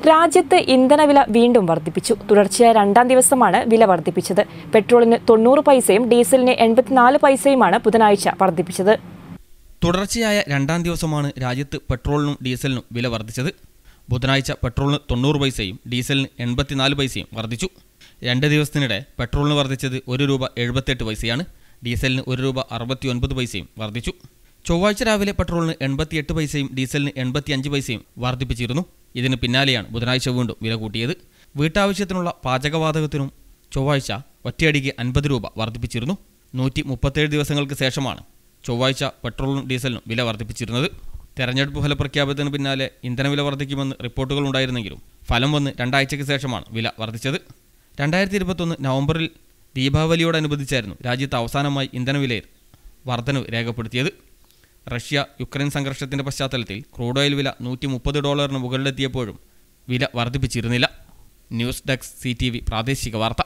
രാജ്യത്ത് ഇന്ധനവില വീണ്ടും വർദ്ധിപ്പിച്ചു തുടർച്ചയായ രണ്ടാം ദിവസമാണ് വില വർദ്ധിപ്പിച്ചത് പെട്രോളിന് തൊണ്ണൂറ് പൈസയും ഡീസലിന് എൺപത്തിനാല് പൈസയുമാണ് ബുധനാഴ്ച വർദ്ധിപ്പിച്ചത് തുടർച്ചയായ രണ്ടാം ദിവസമാണ് രാജ്യത്ത് പെട്രോളിനും ഡീസലിനും വില വർദ്ധിച്ചത് ബുധനാഴ്ച പെട്രോളിന് തൊണ്ണൂറ് പൈസയും ഡീസലിന് എൺപത്തിനാല് പൈസയും വർദ്ധിച്ചു രണ്ട് ദിവസത്തിനിടെ പെട്രോളിന് വർദ്ധിച്ചത് ഒരു രൂപ എഴുപത്തെട്ട് പൈസയാണ് ഡീസലിന് ഒരു രൂപ അറുപത്തി ഒൻപത് പൈസയും വർദ്ധിച്ചു ചൊവ്വാഴ്ച രാവിലെ പെട്രോളിന് എൺപത്തിയെട്ട് പൈസയും ഡീസലിന് എൺപത്തിയഞ്ച് പൈസയും വർദ്ധിപ്പിച്ചിരുന്നു ഇതിന് പിന്നാലെയാണ് ബുധനാഴ്ച വീണ്ടും വില കൂട്ടിയത് വീട്ടാവശ്യത്തിനുള്ള പാചകവാതകത്തിനും ചൊവ്വാഴ്ച ഒറ്റയടിക്ക് അൻപത് രൂപ വർദ്ധിപ്പിച്ചിരുന്നു നൂറ്റി മുപ്പത്തേഴ് ദിവസങ്ങൾക്ക് ശേഷമാണ് ചൊവ്വാഴ്ച പെട്രോളിനും ഡീസലിനും വില വർദ്ധിപ്പിച്ചിരുന്നത് തെരഞ്ഞെടുപ്പ് ഫലപ്രഖ്യാപനത്തിന് പിന്നാലെ ഇന്ധനവില വർദ്ധിക്കുമെന്ന് റിപ്പോർട്ടുകൾ ഉണ്ടായിരുന്നെങ്കിലും ഫലം വന്ന് രണ്ടാഴ്ചയ്ക്ക് ശേഷമാണ് വില വർദ്ധിച്ചത് രണ്ടായിരത്തി ഇരുപത്തൊന്ന് നവംബറിൽ ദീപാവലിയോടനുബന്ധിച്ചായിരുന്നു രാജ്യത്ത് അവസാനമായി ഇന്ധനവിലയിൽ വർധനവ് രേഖപ്പെടുത്തിയത് റഷ്യ യുക്രൈൻ സംഘർഷത്തിന്റെ പശ്ചാത്തലത്തിൽ ക്രൂഡ് ഓയിൽ വില നൂറ്റി മുപ്പത് ഡോളറിന് മുകളിലെത്തിയപ്പോഴും വില വർദ്ധിപ്പിച്ചിരുന്നില്ല ന്യൂസ് ഡെസ്ക് സി പ്രാദേശിക വാർത്ത